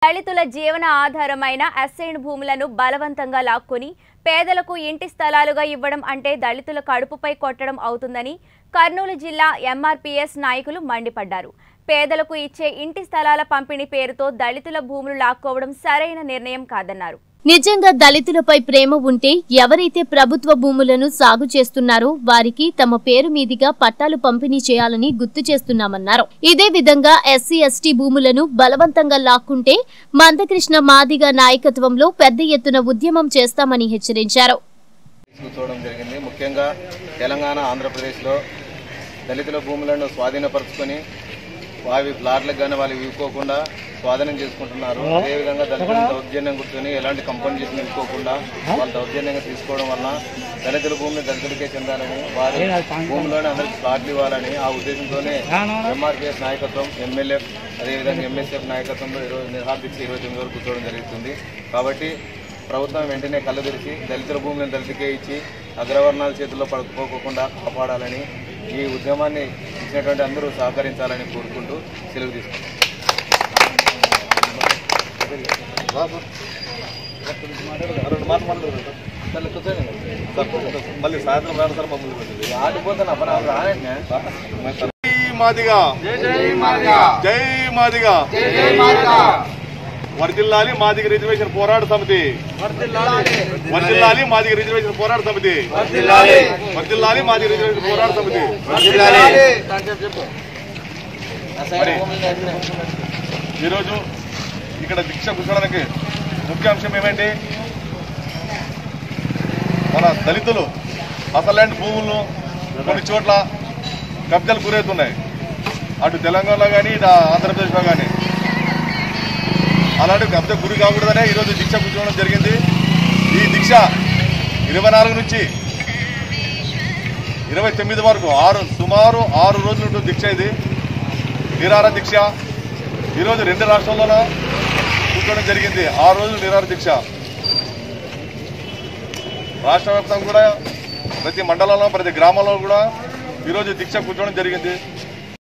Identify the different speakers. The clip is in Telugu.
Speaker 1: దళితుల జీవన ఆధారమైన అసైన్ భూములను బలవంతంగా లాక్కొని పేదలకు ఇంటి స్థలాలుగా ఇవ్వడం అంటే దళితుల కడుపుపై కొట్టడం అవుతుందని కర్నూలు జిల్లా ఎంఆర్పీఎస్ నాయకులు మండిపడ్డారు పేదలకు ఇచ్చే ఇంటి స్థలాల పంపిణీ పేరుతో దళితుల భూములు లాక్కోవడం సరైన నిర్ణయం కాదన్నారు
Speaker 2: నిజంగా దళితులపై ప్రేమ ఉంటే ఎవరైతే ప్రభుత్వ భూములను సాగు చేస్తున్నారో వారికి తమ పేరు మీదుగా పట్టాలు పంపిణీ చేయాలని గుర్తు చేస్తున్నామన్నారు ఇదే విధంగా ఎస్సీ ఎస్టీ భూములను బలవంతంగా లాక్కుంటే మందకృష్ణ మాదిగ నాయకత్వంలో పెద్ద ఎత్తున ఉద్యమం చేస్తామని హెచ్చరించారు
Speaker 3: చూడడం జరిగింది ముఖ్యంగా తెలంగాణ ఆంధ్రప్రదేశ్లో దళితుల భూములను స్వాధీనపరుచుకొని వారి ప్లాట్లకు కానీ వాళ్ళు ఇవ్వుకోకుండా స్వాధీనం చేసుకుంటున్నారు అదేవిధంగా దళితులు దౌర్జన్యం కూర్చొని ఎలాంటి కంపెనీస్ ఇవ్వుకోకుండా వాళ్ళు దౌర్జన్యంగా తీసుకోవడం వలన దళితుల భూమిని దళితులకే చెందాలని వారి భూమిలోనే అందరికి ప్లాట్లు ఇవ్వాలని ఆ ఉద్దేశంతోనే ఎంఆర్పిఎస్ నాయకత్వం ఎమ్మెల్యే అదేవిధంగా ఎంఎస్ఎఫ్ నాయకత్వంలో ఈరోజు నిర్హార్దించి ఇరవై తొమ్మిది వరకు కూర్చోవడం జరుగుతుంది కాబట్టి ప్రభుత్వం వెంటనే కళ్ళు తెరిచి దళితుల భూములను దళితుకే ఇచ్చి అగ్రవర్ణాల చేతుల్లో పడుకోకుండా కాపాడాలని ఈ ఉద్యమాన్ని ఇచ్చినటువంటి అందరూ సహకరించాలని కోరుకుంటూ సెలవు తీసుకుంటాం
Speaker 4: మళ్ళీ సాయంత్రం రాను సార్ మమ్మల్ని
Speaker 3: ఆడిపోతున్నా రానంటే
Speaker 4: జై మాదిగా జై మాదిగా వర్దిల్లాలి మాదిగ రిజర్వేషన్ పోరాట సమితి వర్దిల్లాలి మాదిగ రిజర్వేషన్ పోరాట సమితి వర్దిల్లాలి మాదిగ రిజర్వేషన్ పోరాట సమితి మరి ఈరోజు ఇక్కడ దీక్ష కూర్చోడానికి ముఖ్య అంశం ఏమండి మన దళితులు అసలాంటి భూములను కొన్ని చోట్ల కబ్జాలు గురవుతున్నాయి అటు తెలంగాణలో కానీ ఇటు ఆంధ్రప్రదేశ్లో కానీ అలాంటి కబ్జా గురి కాకూడదనే ఈరోజు దీక్ష కూర్చోవడం జరిగింది ఈ దీక్ష ఇరవై నాలుగు నుంచి ఇరవై తొమ్మిది వరకు ఆరు సుమారు ఆరు రోజులు ఉంటుంది దీక్ష ఇది నిరార దీక్ష ఈరోజు రెండు రాష్ట్రాల్లోనూ కూర్చోవడం జరిగింది ఆరు రోజులు నిరార దీక్ష రాష్ట్ర వ్యాప్తంగా కూడా ప్రతి మండలంలో ప్రతి గ్రామంలో కూడా ఈరోజు దీక్ష కూర్చోవడం జరిగింది